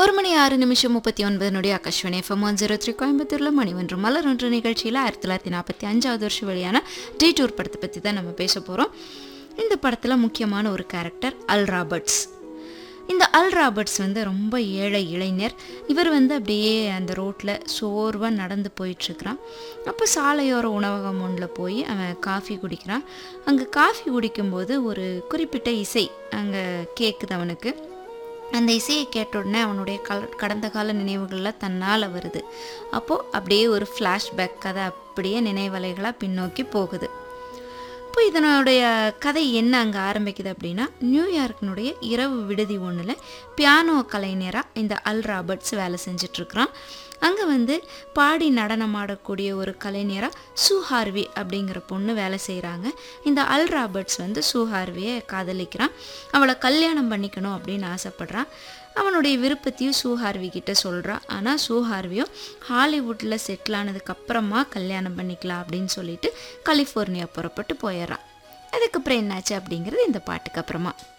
ஒரு மணி ஆறு நிமிஷம் முப்பத்தி ஒன்பதுனுடைய Akashvani FM one zero three கோயம்புத்தூரில் மணி ஒன்று மலர் ஒன்று நிகழ்ச்சியில் ஆயிரத்தி தொள்ளாயிரத்தி நாற்பத்தி அஞ்சாவது வருஷம் வெளியான டீ டூர் படத்தை பற்றி தான் நம்ம பேச போகிறோம் இந்த படத்தில் முக்கியமான ஒரு கேரக்டர் அல் ராபர்ட்ஸ் இந்த அல் ராபர்ட்ஸ் வந்து ரொம்ப ஏழை இளைஞர் இவர் வந்து அப்படியே அந்த ரோட்டில் சோர்வாக நடந்து போயிட்டுருக்கிறான் அப்போ சாலையோர உணவகம் ஒன்றில் போய் அவன் காஃபி குடிக்கிறான் அங்கே காஃபி குடிக்கும்போது ஒரு குறிப்பிட்ட இசை அங்கே கேட்குது அவனுக்கு அந்த இசையை கேட்ட உடனே அவனுடைய கல கடந்த கால நினைவுகள்லாம் தன்னால் வருது அப்போது அப்படியே ஒரு ஃப்ளாஷ்பேக் கதை அப்படியே நினைவலைகளாக பின்னோக்கி போகுது இப்போ இதனுடைய கதை என்ன அங்கே ஆரம்பிக்குது அப்படின்னா நியூயார்க்கினுடைய இரவு விடுதி ஒன்றில் பியானோ கலைஞராக இந்த அல் ராபர்ட்ஸ் வேலை செஞ்சிட்ருக்கிறான் அங்கே வந்து பாடி நடனமாடக்கூடிய ஒரு கலைஞராக சூஹார்வி அப்படிங்கிற பொண்ணு வேலை செய்கிறாங்க இந்த அல் ராபர்ட்ஸ் வந்து சூஹார்வியை காதலிக்கிறான் அவளை கல்யாணம் பண்ணிக்கணும் அப்படின்னு ஆசைப்படுறான் அவனுடைய விருப்பத்தையும் சூஹார்வி கிட்ட சொல்கிறான் ஆனால் சூஹார்வியும் ஹாலிவுட்டில் செட்டில் ஆனதுக்கப்புறமா கல்யாணம் பண்ணிக்கலாம் அப்படின்னு சொல்லிட்டு கலிஃபோர்னியா புறப்பட்டு போயிடுறான் அதுக்கப்புறம் என்னாச்சு அப்படிங்கிறது இந்த பாட்டுக்கு அப்புறமா